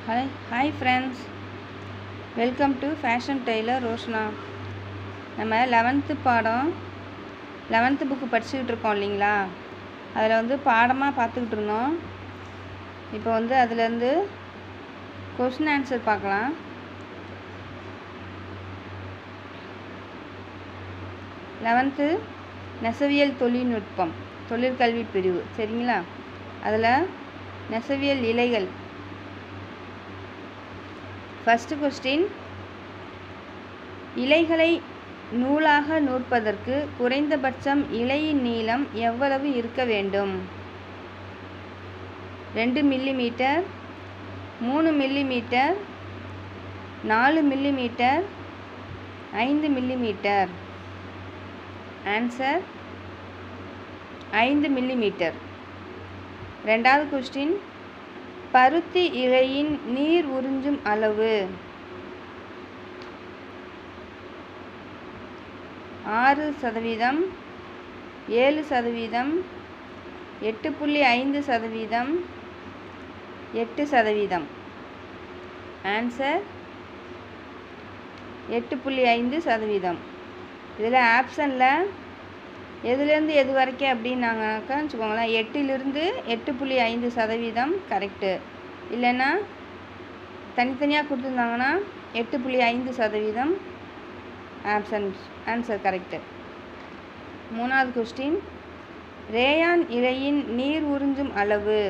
hi hi friends welcome to fashion tailor Roshana நம்ம eleventh பாடம் eleventh book படிச்சுக்கிட்டு இருக்கோம் இல்லைங்களா அதில் வந்து பாடமாக பார்த்துக்கிட்டு இருந்தோம் இப்போ வந்து அதுலேருந்து கொஷின் ஆன்சர் பார்க்கலாம் லெவன்த்து நெசவியல் தொழில்நுட்பம் தொழிற்கல்வி பிரிவு சரிங்களா அதில் நெசவியல் இலைகள் ஃபஸ்ட்டு கொஸ்டின் இலைகளை நூலாக நூற்பதற்கு குறைந்தபட்சம் இலையின் நீளம் எவ்வளவு இருக்க வேண்டும் ரெண்டு மில்லிமீட்டர் மூணு மில்லிமீட்டர் நாலு மில்லிமீட்டர் ஐந்து மில்லிமீட்டர் ஆன்சர் ஐந்து மில்லிமீட்டர் ரெண்டாவது கொஸ்டின் பருத்தி இழையின் நீர் உறிஞ்சும் அளவு ஆறு சதவீதம் ஏழு சதவீதம் எட்டு புள்ளி ஐந்து சதவீதம் எட்டு சதவீதம் ஆன்சர் எட்டு புள்ளி ஐந்து சதவீதம் இதில் ஆப்ஷனில் எதுலேருந்து எது வரைக்கும் அப்படின்னாங்கனாக்கா வச்சுக்கோங்களேன் எட்டிலிருந்து எட்டு புள்ளி ஐந்து சதவீதம் கரெக்டு இல்லைன்னா தனித்தனியாக கொடுத்துருந்தாங்கன்னா எட்டு புள்ளி ஐந்து சதவீதம் ஆப்ஷன் ஆன்சர் கரெக்டு மூணாவது கொஸ்டின் ரேயான் இலையின் நீர் உறிஞ்சும் அளவு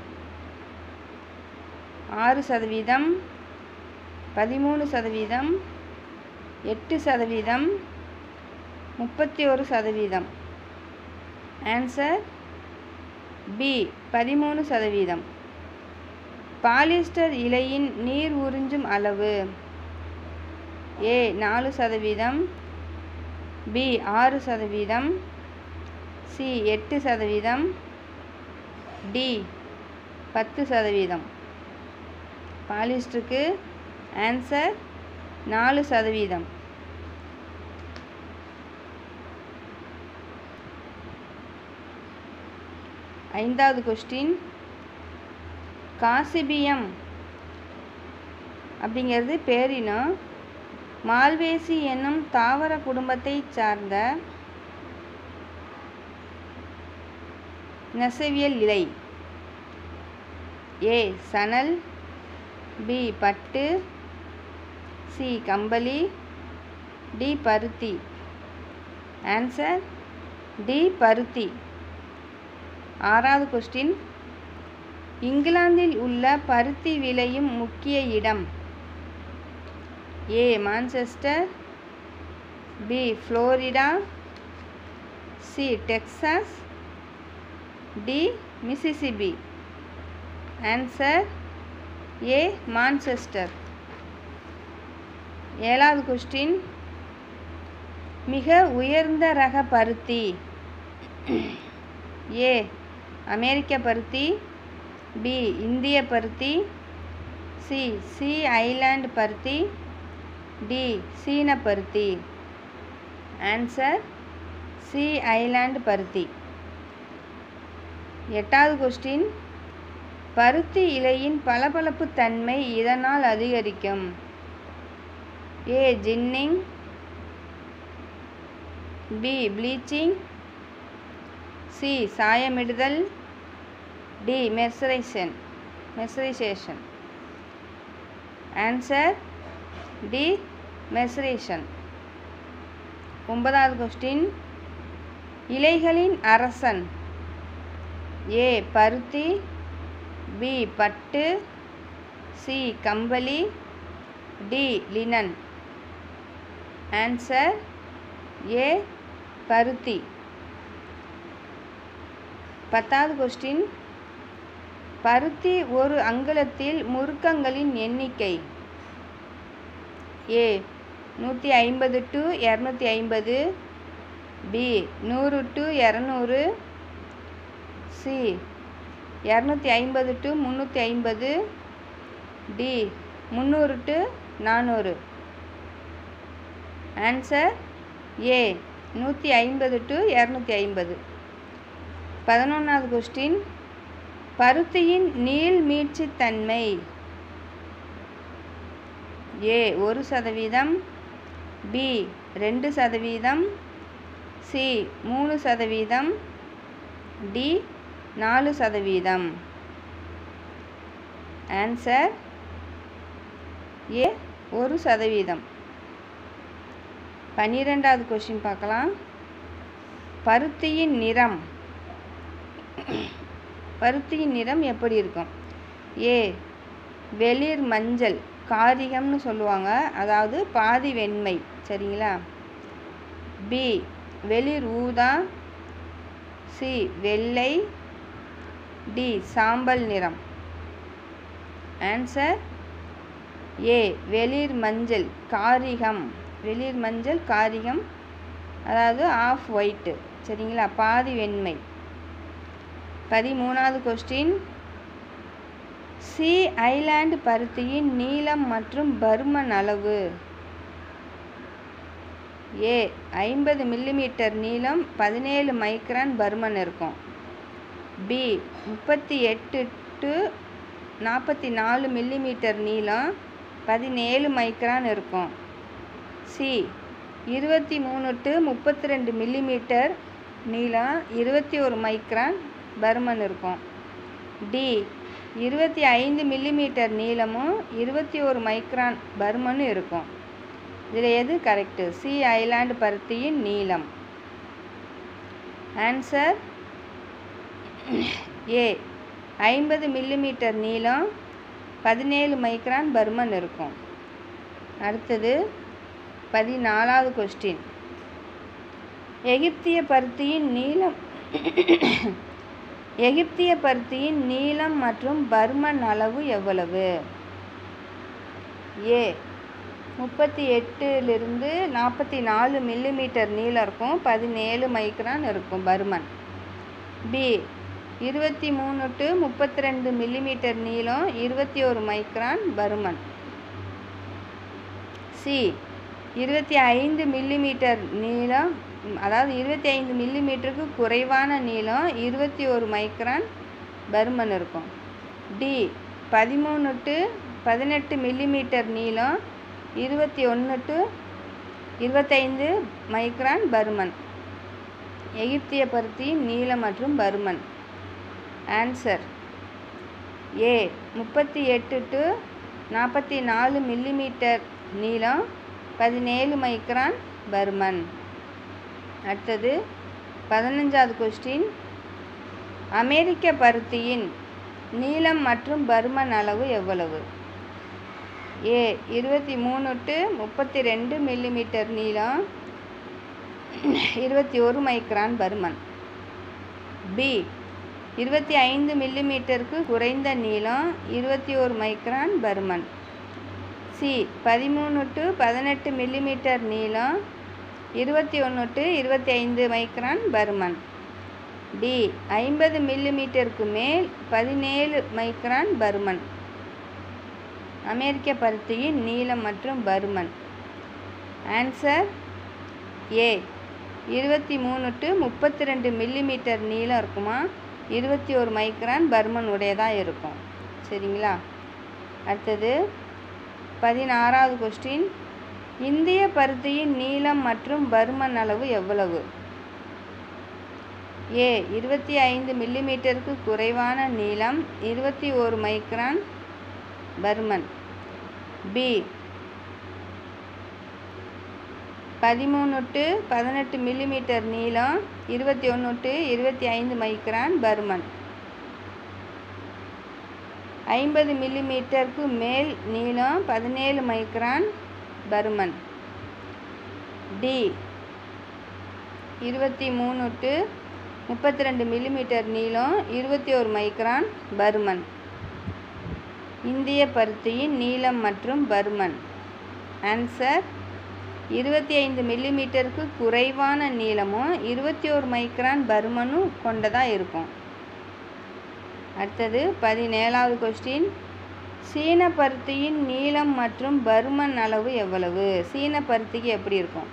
ஆறு சதவீதம் பதிமூணு சதவீதம் எட்டு சதவீதம் முப்பத்தி ஒரு சதவீதம் ஆன்சர் பி பதிமூணு சதவீதம் பாலிஸ்டர் இலையின் நீர் உறிஞ்சும் அளவு ஏ நாலு சதவீதம் பி ஆறு சதவீதம் சி எட்டு சதவீதம் டி பத்து சதவீதம் பாலிஸ்டருக்கு ஆன்சர் நாலு சதவீதம் ஐந்தாவது கொஸ்டின் காசிபியம் அப்படிங்கிறது பேரினம் மால்வேசி என்னும் தாவர குடும்பத்தை சார்ந்த நெசவியல் இலை ஏ சணல் பி பட்டு சி கம்பளி டி பருத்தி ஆன்சர் டி பருத்தி ஆறாவது கொஸ்டின் இங்கிலாந்தில் உள்ள பருத்தி விளையும் முக்கிய இடம் A Manchester B Florida C Texas D Mississippi answer A Manchester ஏழாவது கொஸ்டின் மிக உயர்ந்த ரக பருத்தி ஏ அமெரிக்க பருத்தி பி இந்திய பருத்தி சி சி ஐலாண்ட் பருத்தி டி சீன பருத்தி ஆன்சர் சி ஐலாண்ட் பருத்தி எட்டாவது கொஸ்டின் பருத்தி இலையின் பளபளப்பு தன்மை இதனால் அதிகரிக்கும் A ginning B bleaching C சாயமிடுதல் D mercerisation mercerisation answer D mercerisation ஒன்பதாவது கொஸ்டின் இலைகளின் அரசன் ஏ பருத்தி பி பட்டு சி கம்பளி டி லினன் ஆன்சர் ஏ பருத்தி பத்தாவது கொஸ்டின் பருத்தி ஒரு அங்குலத்தில் முறுக்கங்களின் எண்ணிக்கை ஏ நூற்றி ஐம்பது டு இரநூத்தி ஐம்பது பி நூறு டு இரநூறு சி இரநூத்தி ஐம்பது டு முந்நூற்றி ஐம்பது டி முந்நூறு டு நானூறு ஆன்சர் ஏ நூற்றி ஐம்பது டு இரநூத்தி ஐம்பது பதினொன்றாவது கொஸ்டின் பருத்தியின் நீள் மீட்சித்தன்மை ஏ ஒரு சதவீதம் பி ரெண்டு சதவீதம் சி மூணு சதவீதம் டி நாலு சதவீதம் ஆன்சர் ஏ ஒரு சதவீதம் பன்னிரெண்டாவது கொஷின் பார்க்கலாம் பருத்தியின் நிறம் பருத்தியின் நிறம் எப்படி இருக்கும் ஏ வெளிர் மஞ்சள் காரிகம்னு சொல்லுவாங்க அதாவது பாதி வெண்மை சரிங்களா பி வெளிர் ஊதா சி வெள்ளை டி சாம்பல் நிறம் ஆன்சர் ஏ வெளிர் மஞ்சள் காரிகம் வெளிர் மஞ்சள் காரிகம் அதாவது ஆஃப் ஒயிட்டு சரிங்களா பாதி வெண்மை பதிமூணாவது கொஸ்டின் சி ஐலாண்டு பருத்தியின் நீளம் மற்றும் பருமன் அளவு ஏ ஐம்பது மில்லிமீட்டர் நீளம் பதினேழு மைக்ரான் பருமன் இருக்கும் பி முப்பத்தி எட்டு டு நாற்பத்தி நாலு மில்லிமீட்டர் நீளம் பதினேழு மைக்ரான் இருக்கும் சி இருபத்தி மூணு டு முப்பத்தி ரெண்டு மில்லிமீட்டர் நீளம் இருபத்தி ஒரு மைக்ரான் பருமன் இருக்கும் டி இருபத்தி ஐந்து மில்லிமீட்டர் நீளமும் இருபத்தி ஒரு மைக்ரான் பருமனும் இருக்கும் இதில் எது கரெக்டு சி ஐலாண்டு பருத்தியின் நீளம் ஆன்சர் ஏ ஐம்பது மில்லிமீட்டர் நீளம் பதினேழு மைக்ரான் பருமன் இருக்கும் அடுத்தது பதினாலாவது கொஸ்டின் எகிப்திய பருத்தியின் நீளம் எகிப்திய பருத்தியின் நீளம் மற்றும் பருமன் அளவு எவ்வளவு ஏ முப்பத்தி எட்டுலேருந்து நாற்பத்தி நாலு மில்லிமீட்டர் நீளம் இருக்கும் பதினேழு மைக்ரான் இருக்கும் பருமன் பி இருபத்தி மூணு டு முப்பத்தி ரெண்டு மில்லிமீட்டர் நீளம் இருபத்தி ஒரு மைக்ரான் பருமன் சி இருபத்தி ஐந்து மில்லிமீட்டர் நீளம் அதாவது இருபத்தி ஐந்து மில்லிமீட்டருக்கு குறைவான நீளம் இருபத்தி ஒரு மைக்ரான் பருமன் இருக்கும் டி பதிமூணு டு பதினெட்டு மில்லிமீட்டர் நீளம் இருபத்தி ஒன்று டு இருபத்தைந்து மைக்ரான் பருமன் எகிப்திய பருத்தியின் நீளம் மற்றும் பருமன் ஆன்சர் ஏ முப்பத்தி எட்டு டு நாற்பத்தி நாலு மில்லிமீட்டர் நீளம் பதினேழு மைக்ரான் பருமன் அடுத்தது பதினஞ்சாவது கொஸ்டின் அமெரிக்க பருத்தியின் நீளம் மற்றும் பருமன் அளவு எவ்வளவு ஏ இருபத்தி மூணு டு முப்பத்தி ரெண்டு மில்லிமீட்டர் நீளம் இருபத்தி ஒரு மைக்ரான் பருமன் பி இருபத்தி ஐந்து மில்லிமீட்டருக்கு குறைந்த நீளம் இருபத்தி ஒரு மைக்ரான் பருமன் சி பதிமூணு டு பதினெட்டு மில்லிமீட்டர் நீளம் இருபத்தி ஒன்று டு இருபத்தி ஐந்து மைக்ரான் பருமன் டி ஐம்பது மில்லிமீட்டருக்கு மேல் பதினேழு மைக்ரான் பருமன் அமெரிக்க பருத்தியின் நீளம் மற்றும் பருமன் ஆன்சர் ஏ இருபத்தி மூணு டு முப்பத்தி ரெண்டு மில்லிமீட்டர் நீளம் இருக்குமா இருபத்தி ஒரு மைக்ரான் பருமன் உடையதாக இருக்கும் சரிங்களா அடுத்தது பதினாறாவது கொஸ்டின் இந்திய பருத்தியின் நீளம் மற்றும் பருமன் அளவு எவ்வளவு ஏ இருபத்தி ஐந்து மில்லிமீட்டருக்கு குறைவான நீளம் இருபத்தி ஒரு மைக்ரான் பருமன் பி பதிமூணு டு பதினெட்டு மில்லிமீட்டர் நீளம் இருபத்தி ஒன்று டு இருபத்தி ஐந்து மைக்ரான் பருமன் ஐம்பது மில்லிமீட்டருக்கு மேல் நீளம் பதினேழு மைக்ரான் பருமன் டி இருபத்தி மூணு டு முப்பத்தி ரெண்டு மில்லிமீட்டர் நீளம் இருபத்தி ஒரு மைக்ரான் பருமன் இந்திய பருத்தியின் நீளம் மற்றும் பருமன் ஆன்சர் இருபத்தி ஐந்து மில்லிமீட்டருக்கு குறைவான நீளமும் இருபத்தி ஒரு மைக்ரான் பருமனும் கொண்டதாக இருக்கும் அடுத்தது பதினேழாவது கொஸ்டின் சீன பருத்தியின் நீளம் மற்றும் பருமன் அளவு எவ்வளவு சீன பருத்திக்கு எப்படி இருக்கும்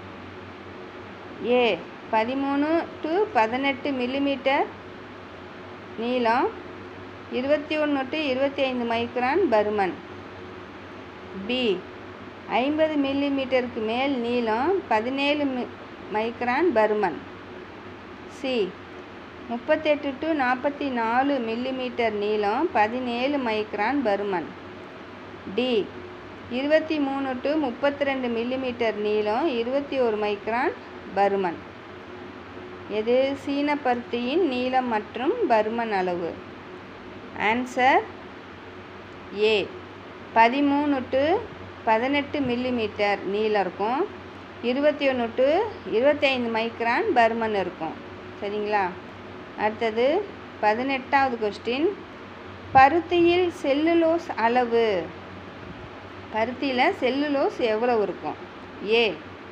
ஏ பதிமூணு டு பதினெட்டு மில்லிமீட்டர் நீளம் இருபத்தி ஒன்று டு இருபத்தி ஐந்து மைக்ரான் பருமன் பி ஐம்பது மில்லிமீட்டருக்கு மேல் நீளம் பதினேழு மி மைக்ரான் பருமன் சி முப்பத்தெட்டு டு நாற்பத்தி நாலு மில்லிமீட்டர் நீளம் பதினேழு மைக்ரான் பருமன் டி இருபத்தி மூணு டு முப்பத்தி ரெண்டு மில்லிமீட்டர் நீளம் இருபத்தி ஒரு மைக்ரான் பருமன் எது சீன பருத்தியின் நீளம் மற்றும் பருமன் அளவு ஆன்சர் ஏ பதிமூணு டு பதினெட்டு மில்லிமீட்டர் நீளம் இருக்கும் இருபத்தி ஒன்று டு இருபத்தைந்து மைக்ரான் பருமன் இருக்கும் சரிங்களா அடுத்தது பதினெட்டாவது கொஸ்டின் பருத்தியில் செல்லுலோஸ் அளவு பருத்தியில் செல்லுலோஸ் எவ்வளவு இருக்கும் ஏ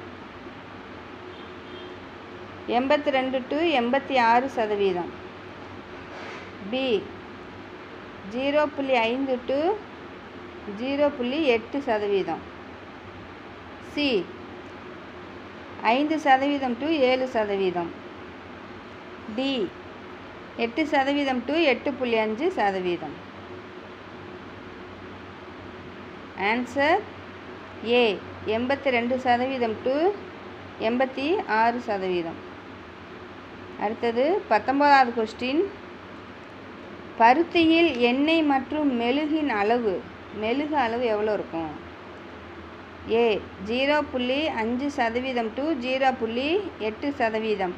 எண்பத்தி ரெண்டு டு எண்பத்தி ஆறு சதவீதம் பி ஜீரோ புள்ளி ஐந்து டு ஜீரோ புள்ளி எட்டு சதவீதம் சி ஐந்து சதவீதம் டு ஏழு சதவீதம் டி எட்டு சதவீதம் டு எட்டு புள்ளி அஞ்சு சதவீதம் ஆன்சர் ஏ எண்பத்தி ரெண்டு சதவீதம் டு எண்பத்தி ஆறு சதவீதம் அடுத்தது பத்தொன்பதாவது கொஸ்டின் பருத்தியில் எண்ணெய் மற்றும் மெழுகின் அளவு மெழுகு அளவு எவ்வளோ இருக்கும் ஏ ஜீரோ புள்ளி அஞ்சு சதவீதம் டு ஜீரோ புள்ளி எட்டு சதவீதம்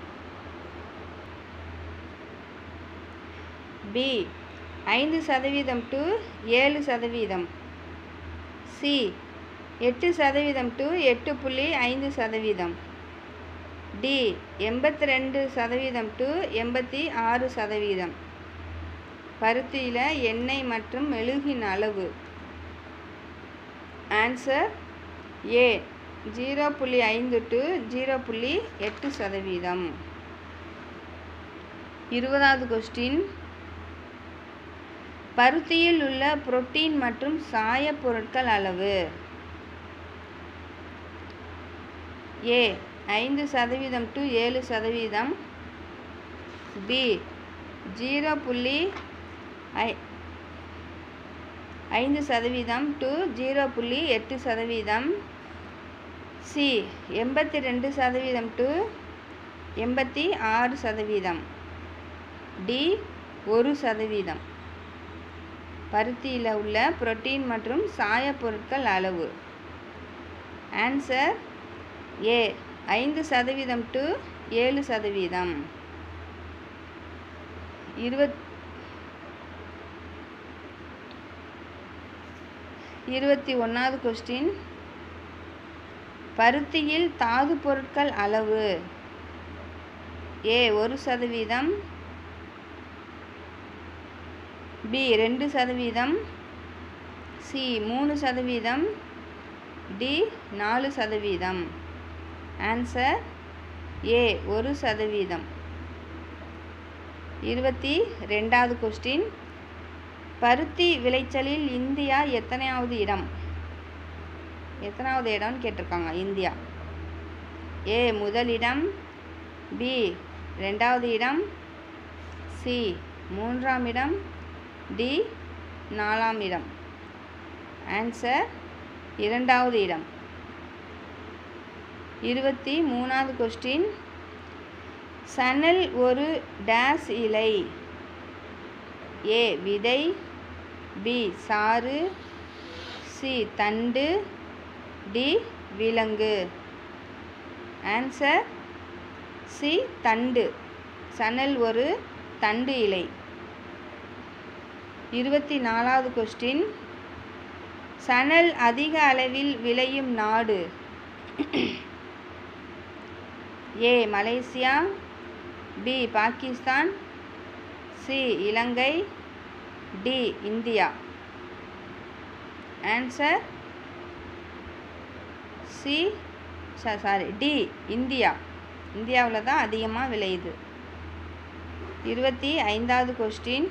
பி ஐந்து சதவீதம் டு ஏழு சதவீதம் சி எட்டு சதவீதம் டு எட்டு புள்ளி ஐந்து சதவீதம் டி எண்பத்தி ரெண்டு சதவீதம் டு எண்பத்தி ஆறு சதவீதம் பருத்தியில் எண்ணெய் மற்றும் மெழுகின் அளவு ஆன்சர் ஏ ஜீரோ புள்ளி ஐந்து டு ஜீரோ புள்ளி எட்டு சதவீதம் இருபதாவது கொஸ்டின் பருத்தியில் உள்ள புரோட்டீன் மற்றும் சாயப் பொருட்கள் அளவு ஏ ஐந்து சதவீதம் டு ஏழு சதவீதம் பி ஜீரோ புள்ளி ஐ ஐந்து சதவீதம் டு ஜீரோ புள்ளி எட்டு சதவீதம் சி எண்பத்தி ரெண்டு சதவீதம் டு எண்பத்தி ஆறு சதவீதம் டி ஒரு சதவீதம் பருத்தியில் உள்ள புரோட்டீன் மற்றும் சாயப் பொருட்கள் அளவு ஆன்சர் ஏ ஐந்து சதவீதம் டு ஏழு சதவீதம் இருபத் இருபத்தி ஒன்றாவது கொஸ்டின் பருத்தியில் தாது பொருட்கள் அளவு ஏ ஒரு சதவீதம் பி ரெண்டு சதவீதம் சி மூணு சதவீதம் டி நாலு சதவீதம் ஆன்சர் ஏ ஒரு சதவீதம் இருபத்தி ரெண்டாவது கொஸ்டின் பருத்தி விளைச்சலில் இந்தியா எத்தனையாவது இடம் எத்தனாவது இடம்னு கேட்டிருக்காங்க இந்தியா ஏ முதலிடம் பி ரெண்டாவது இடம் சி மூன்றாம் இடம் டி நாலாம் இடம் ஆன்சர் இரண்டாவது இடம் இருபத்தி மூணாவது கொஸ்டின் சணல் ஒரு டேஸ் இலை ஏ விதை பி சாறு சி தண்டு டி விலங்கு ஆன்சர் சி தண்டு சணல் ஒரு தண்டு இலை இருபத்தி நாலாவது கொஸ்டின் சணல் அதிக அளவில் விளையும் நாடு A Malaysia B Pakistan C Ilangai D India answer C sorry D India இந்தியாவில் தான் அதிகமாக விளையுது இருபத்தி ஐந்தாவது கொஸ்டின்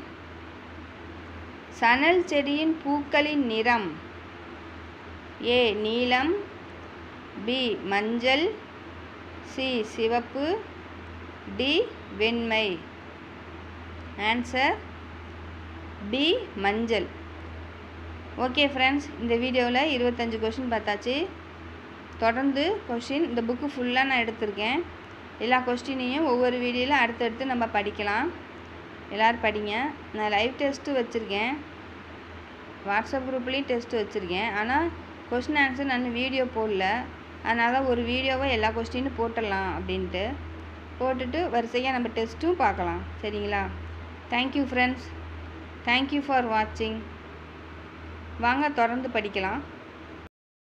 சணல் செடியின் பூக்களின் நிறம் ஏ நீலம் பி மஞ்சள் சி சிவப்பு டி வெண்மை ஆன்சர் பி மஞ்சள் ஓகே ஃப்ரெண்ட்ஸ் இந்த வீடியோவில் இருபத்தஞ்சி கொஷின் பார்த்தாச்சு தொடர்ந்து கொஷின் இந்த புக்கு ஃபுல்லாக நான் எடுத்திருக்கேன் எல்லா கொஸ்டினையும் ஒவ்வொரு வீடியோவில் அடுத்தடுத்து நம்ம படிக்கலாம் எல்லோரும் படிங்க நான் லைவ் டெஸ்ட்டு வச்சுருக்கேன் வாட்ஸ்அப் குரூப்லேயும் டெஸ்ட்டு வச்சுருக்கேன் ஆனால் கொஷின் ஆன்சர் நான் வீடியோ போடல அதனால் ஒரு வீடியோவை எல்லா கொஸ்டினும் போட்டுடலாம் அப்படின்ட்டு போட்டுட்டு வரிசையாக நம்ம டெஸ்ட்டும் பார்க்கலாம் சரிங்களா தேங்க்யூ ஃப்ரெண்ட்ஸ் தேங்க்யூ ஃபார் வாட்சிங் வாங்க தொடர்ந்து படிக்கலாம்